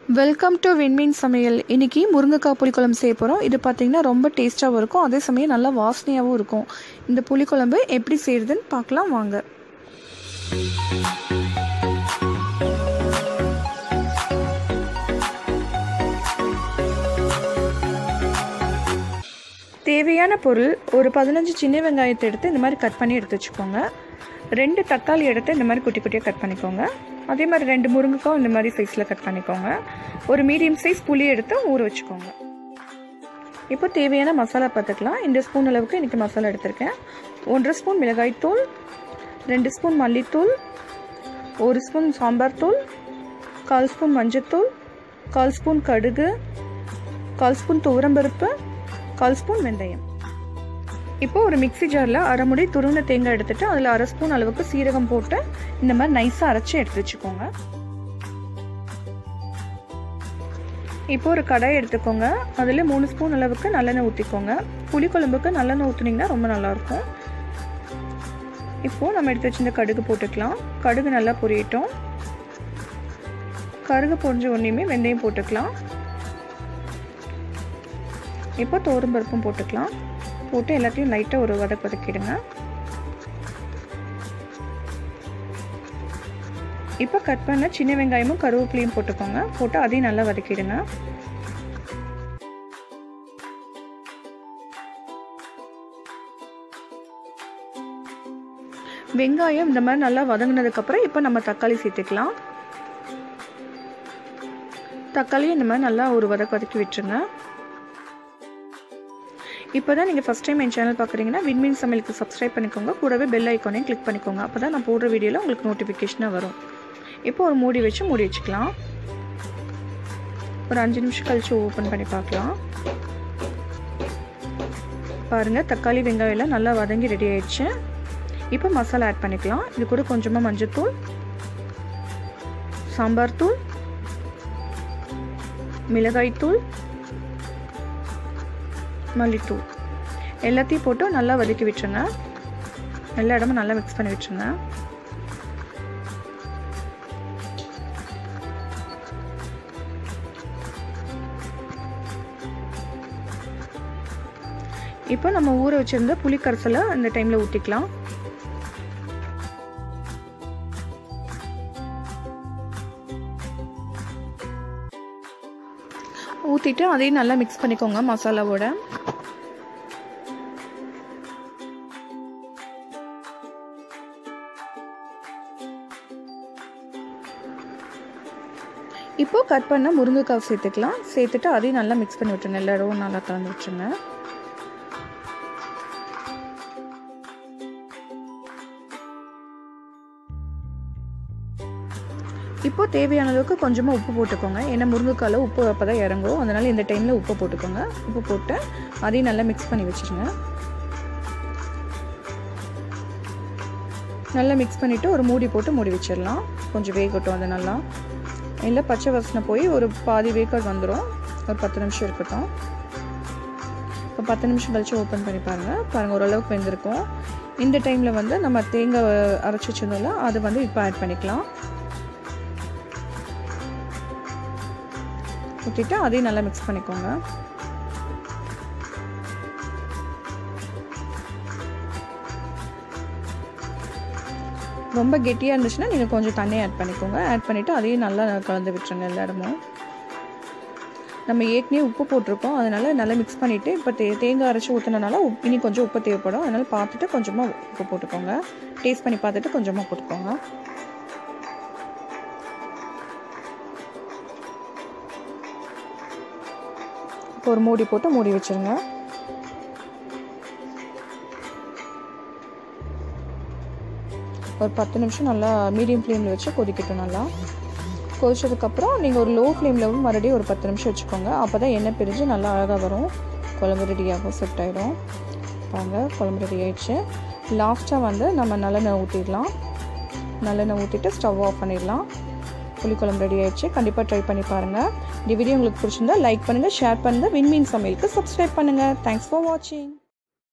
welcome to விண்மீன் சமையல் இன்னைக்கு முருங்கைக்காய் புளிக்குழம்பு செய்ய போகிறோம் இது பார்த்திங்கன்னா ரொம்ப டேஸ்ட்டாகவும் இருக்கும் அதே சமயம் நல்லா வாசனையாகவும் இருக்கும் இந்த புளிக்குழம்பு எப்படி செய்கிறதுன்னு பார்க்கலாம் வாங்க தேவையான பொருள் ஒரு பதினஞ்சு சின்ன வெங்காயத்தை எடுத்து இந்த மாதிரி கட் பண்ணி எடுத்து வச்சுக்கோங்க ரெண்டு தக்காளி எடுத்து இந்த மாதிரி குட்டி குட்டியாக கட் பண்ணிக்கோங்க அதே மாதிரி ரெண்டு முருங்கைக்காய் இந்த மாதிரி சைஸில் கட் பண்ணிக்கோங்க ஒரு மீடியம் சைஸ் புளி எடுத்து ஊற வச்சுக்கோங்க இப்போ தேவையான மசாலா பார்த்துக்கலாம் இந்த ஸ்பூன் அளவுக்கு இன்றைக்கி மசாலா எடுத்திருக்கேன் ஒன்றரை ஸ்பூன் மிளகாய்த்தூள் ரெண்டு ஸ்பூன் மல்லித்தூள் ஒரு ஸ்பூன் சாம்பார் தூள் கால் ஸ்பூன் மஞ்சத்தூள் கால் ஸ்பூன் கடுகு கால் ஸ்பூன் துவரம்பருப்பு கால் ஸ்பூன் வெந்தயம் இப்போ ஒரு மிக்சி ஜாரில் அரை முடி துருவின தேங்காய் எடுத்துட்டு அதில் அரை ஸ்பூன் அளவுக்கு சீரகம் போட்டு இந்த மாதிரி நைஸாக அரைச்சி எடுத்து வச்சுக்கோங்க இப்போ ஒரு கடாய் எடுத்துக்கோங்க அதில் மூணு ஸ்பூன் அளவுக்கு நல்லெண்ணெய் ஊற்றிக்கோங்க புளிக்குழம்புக்கு நல்லெண்ணெய் ஊற்றுனீங்கன்னா ரொம்ப நல்லாயிருக்கும் இப்போது நம்ம எடுத்து வச்சிருந்த கடுகு போட்டுக்கலாம் கடுகு நல்லா பொரியட்டும் கருகு பொரிஞ்ச உடனேயுமே வெந்தயம் போட்டுக்கலாம் இப்போ தோரம் பருப்பும் போட்டுக்கலாம் போட்டு எல்லாத்தையும் லைட்டாக ஒரு வதக்கு வதக்கிடுங்க இப்போ கட் பண்ண சின்ன வெங்காயமும் கருவேப்பிலையும் போட்டுக்கோங்க போட்டு அதையும் நல்லா வதக்கிடுங்க வெங்காயம் இந்த மாதிரி நல்லா வதங்கினதுக்கப்புறம் இப்போ நம்ம தக்காளி சேர்த்துக்கலாம் தக்காளியும் இந்த மாதிரி நல்லா ஒரு வதக்கு வதக்கி விட்டுருங்க இப்போ தான் நீங்கள் ஃபஸ்ட் டைம் என் சேனல் பார்க்குறீங்கன்னா விண்மீன் சமையலுக்கு சப்ஸ்கிரைப் பண்ணிக்கோங்க கூடவே பெல் ஐக்கானையும் கிளிக் பண்ணிக்கோங்க அப்போ தான் நான் போடுற வீடியோவில் உங்களுக்கு நோட்டிஃபிகேஷனாக வரும் இப்போ ஒரு மூடி வச்சு மூடி வச்சுக்கலாம் ஒரு அஞ்சு நிமிஷம் கழித்து ஓப்பன் பண்ணி பார்க்கலாம் பாருங்கள் தக்காளி வெங்காயம் எல்லாம் நல்லா வதங்கி ரெடி ஆயிடுச்சு இப்போ மசாலா ஆட் பண்ணிக்கலாம் இது கூட கொஞ்சமாக மஞ்சத்தூள் சாம்பார் தூள் மிளகாய்த்தூள் மல்லித்தூள் எல்லாத்தையும் போட்டு நல்லா வதக்கி விட்டுருங்க எல்லா இடமும் நல்லா மிக்ஸ் பண்ணி விட்டுருங்க இப்போ நம்ம ஊற வச்சிருந்த புளி கரைசலை அந்த டைமில் ஊற்றிக்கலாம் ஊற்றிட்டு அதையும் நல்லா மிக்ஸ் பண்ணிக்கோங்க மசாலாவோட இப்போ கட் பண்ண முருங்கைக்காய் சேர்த்துக்கலாம் சேர்த்துட்டு அதையும் நல்லா மிக்ஸ் பண்ணி விட்டுருங்க எல்லாரும் நல்லா கலந்து விட்டுருங்க இப்போ தேவையான அளவுக்கு கொஞ்சமாக உப்பு போட்டுக்கோங்க ஏன்னா முருங்கைக்காயில் உப்பு அப்போ தான் இறங்கும் அதனால் இந்த டைமில் உப்பு போட்டுக்கோங்க உப்பு போட்டு அதையும் நல்லா மிக்ஸ் பண்ணி வச்சுருங்க நல்லா மிக்ஸ் பண்ணிவிட்டு ஒரு மூடி போட்டு மூடி வச்சிடலாம் கொஞ்சம் வேகட்டும் அது நல்லா இல்லை பச்சை வாசனை போய் ஒரு பாதி வேக்காடு வந்துடும் ஒரு பத்து நிமிஷம் இருக்கட்டும் இப்போ பத்து நிமிஷம் கழிச்சு ஓப்பன் பண்ணி பாருங்கள் பாருங்கள் ஓரளவுக்கு வெந்திருக்கும் இந்த டைமில் வந்து நம்ம தேங்காய் அரைச்சி வச்சிருந்தோம்ல அது வந்து இப்போ ஆட் பண்ணிக்கலாம் ஊற்றிட்டு அதையும் நல்லா மிக்ஸ் பண்ணிக்கோங்க ரொம்ப கெட்டியாக இருந்துச்சுன்னா நீங்கள் கொஞ்சம் தண்ணி ஆட் பண்ணிக்கோங்க ஆட் பண்ணிவிட்டு அதையும் நல்லா கலந்து விட்டுருங்க எல்லா இடமும் நம்ம ஏற்கனவே உப்பு போட்டிருக்கோம் அதனால் நல்லா மிக்ஸ் பண்ணிவிட்டு இப்போ தே தேங்காய் அரைச்சி ஊற்றினால உப் இனி கொஞ்சம் உப்பு தேவைப்படும் அதனால் பார்த்துட்டு கொஞ்சமாக உப்பு போட்டுக்கோங்க டேஸ்ட் பண்ணி பார்த்துட்டு கொஞ்சமாக போட்டுக்கோங்க இப்போ ஒரு மூடி போட்டு மூடி வச்சுருங்க ஒரு பத்து நிமிஷம் நல்லா மீடியம் ஃப்ளேமில் வச்சு கொதிக்கட்டும் நல்லா கொதிச்சதுக்கப்புறம் நீங்கள் ஒரு லோ ஃப்ளேமில் மறுபடியும் ஒரு பத்து நிமிஷம் வச்சுக்கோங்க அப்போ தான் எண்ணெய் பிரிஞ்சு நல்லா அழகாக வரும் குழம்பு ரெடியாகும் செட் ஆகிடும் பாருங்க குழம்பு ரெடி ஆயிடுச்சு லாஸ்ட்டாக வந்து நம்ம நல்லெண்ணெய் ஊற்றிடலாம் நல்லெண்ணெய் ஊற்றிட்டு ஸ்டவ் ஆஃப் பண்ணிடலாம் புளிக்குழம்பு ரெடி ஆயிடுச்சு கண்டிப்பாக ட்ரை பண்ணி பாருங்கள் இந்த வீடியோ உங்களுக்கு பிடிச்சிருந்தா லைக் பண்ணுங்கள் ஷேர் பண்ணுங்கள் விண்மீன் சமையலுக்கு சப்ஸ்கிரைப் பண்ணுங்கள் தேங்க்ஸ் ஃபார் வாட்சிங்